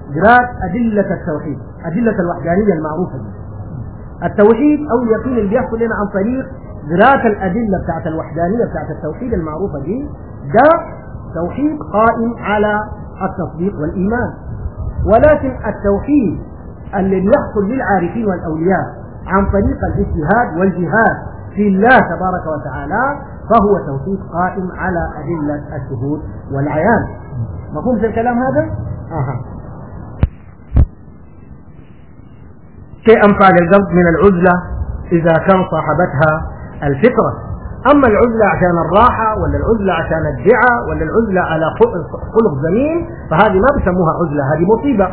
دراسة أدلة التوحيد أدلة الوحدانية المعروفة دي التوحيد أو اليقين اللي بيحصل لنا عن طريق دراسة الأدلة بتاعت الوحدانية بتاعت التوحيد المعروفة دي ده توحيد قائم على التصديق والإيمان ولكن التوحيد اللي بيحصل للعارفين والأولياء عن طريق الاجتهاد والجهاد في الله تبارك وتعالى فهو توحيد قائم على أدلة الشهود والعيان مفهوم في الكلام هذا؟ أها شيء أنفع للقلب من العزلة إذا كان صاحبتها الفكرة أما العزلة عشان الراحة ولا العزلة عشان الدعاء ولا العزلة على خلق زمين فهذه ما بيسموها عزلة هذه مصيبة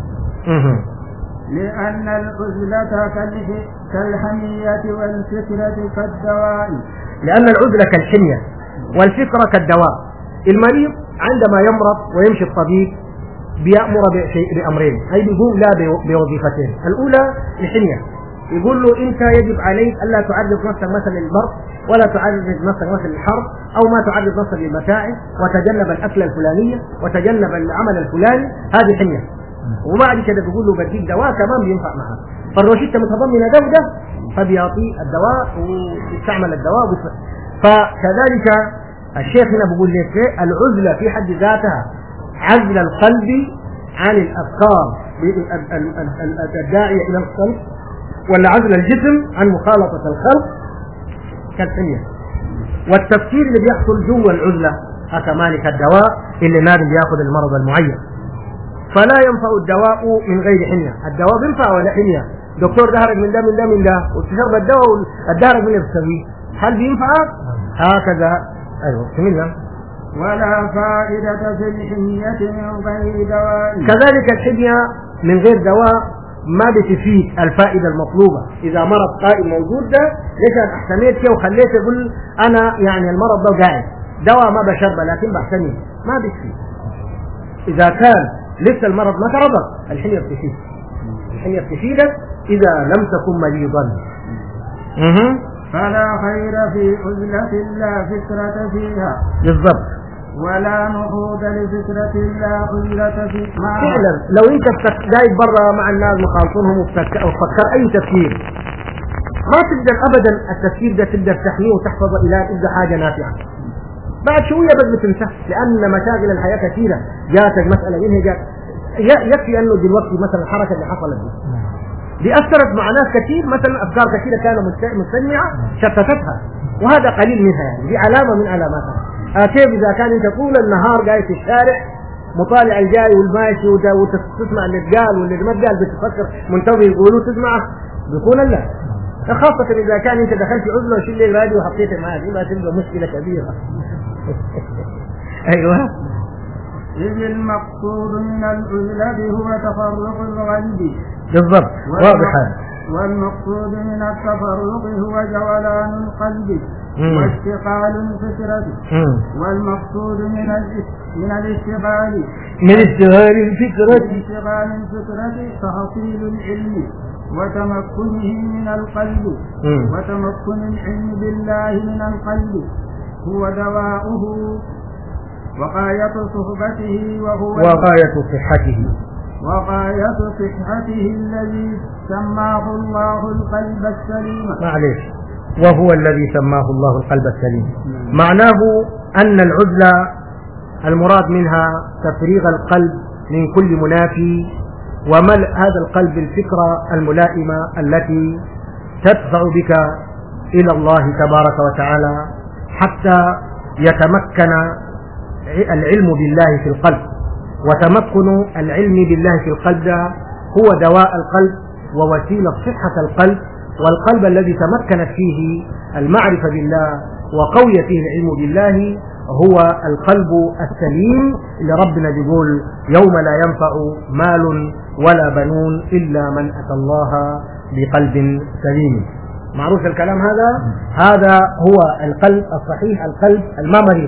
لأن العزلة كالحمية والفكرة كالدواء لأن العزلة كالحمية والفكرة كالدواء المريض عندما يمرض ويمشي الطبيب بيأمر بشيء بأمرين أي بيقوم لا بوظيفتين الأولى الحمية يقول له أنت يجب عليك ألا تعرض نفسك مثلا للبرد ولا تعرض نفسك مثلا للحرب أو ما تعرض نفسك للمتاعب وتجنب الأكلة الفلانية وتجنب العمل الفلاني هذه حمية وبعد كده بيقول له بديك دواء كمان بينفع معها فالروشته متضمنه ده وده فبيعطيه الدواء ويستعمل الدواء وبيفع. فكذلك الشيخ هنا بيقول لك العزله في حد ذاتها عزل القلب عن الافكار الداعيه الى القلب ولا عزل الجسم عن مخالطه الخلق كالحميه والتفكير اللي بيحصل جوا العزله كذلك الدواء اللي نادم بياخذ المرض المعين فلا ينفع الدواء من غير حمية الدواء بينفع ولا حمية دكتور دهرك من ده من ده من ده وتشرب الدواء والدهرك من اللي بتسويه هل بينفع هكذا ايوه كملنا ولا فائدة في الحمية من غير دواء كذلك الحمية من غير دواء ما بتفيد الفائدة المطلوبة إذا مرض قائم موجود ده ليش أنا أحتميت كده وخليت يقول أنا يعني المرض ده قاعد دواء ما بشربه لكن بحتمي ما بتفيد إذا كان لسه المرض ما ترضى الحمية بتفيد الحمية بتفيدك إذا لم تكن مريضا فلا خير في عزلة لا فكرة فيها بالضبط ولا نهوض لفكرة لا عزلة في معها فعلا لو انت قاعد برا مع الناس مخالطينهم وتفكر اي تفكير ما تقدر ابدا التفكير ده تقدر تحميه وتحفظه الى تبدا حاجه نافعه بعد شويه بس بتنسى لان مشاغل الحياه كثيره جاتك مساله هنا جات يكفي انه دلوقتي مثلا الحركه اللي حصلت دي دي اثرت مع ناس كثير مثلا افكار كثيره كانوا مستمعه شتتتها وهذا قليل منها يعني دي علامه من علاماتها آه كيف اذا كان انت طول النهار قاعد في الشارع مطالع الجاي والماشي وتسمع اللي اتقال واللي ما اتقال بتفكر منتظر يقولوا تسمعه بيكون لا خاصة إذا كان أنت دخلت عزلة وشيل الراديو وحطيته معك يبقى تبقى مشكلة كبيرة. أيوه. إذ المقصود من العزلة هو تفرق القلب. بالضبط واضح والمقصود من التفرق هو جولان القلب واشتغال الفكرة والمقصود من من الاشتغال من اشتغال الفكرة من اشتغال الفكرة تحصيل العلم وتمكنه من القلب وتمكن العلم بالله من القلب هو دواؤه وغاية صحبته وهو وغاية صحته وغاية صحته الذي سماه الله القلب السليم معلش وهو الذي سماه الله القلب السليم معناه أن العزلة المراد منها تفريغ القلب من كل منافي وملء هذا القلب الفكرة الملائمة التي تدفع بك إلى الله تبارك وتعالى حتى يتمكن العلم بالله في القلب وتمكن العلم بالله في القلب ده هو دواء القلب ووسيلة صحة القلب والقلب الذي تمكنت فيه المعرفة بالله وقوي فيه العلم بالله هو القلب السليم اللي ربنا بيقول يوم لا ينفع مال ولا بنون إلا من أتى الله بقلب سليم معروف الكلام هذا هذا هو القلب الصحيح القلب الممرض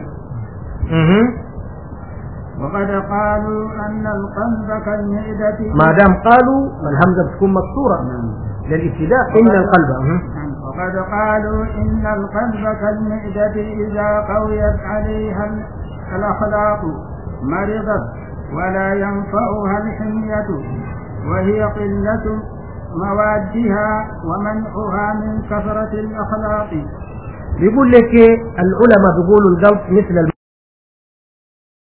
وقد قالوا أن القلب كالمعدة ما دام قالوا الهمزة بتكون مكسورة للابتداء إن القلب وقد قالوا إن القلب كالمعدة إذا قويت عليها الأخلاق مرضت ولا ينفعها الحمية وهي قلة موادها ومنعها من كثرة الأخلاق بيقول لك العلماء بيقولوا القلب مثل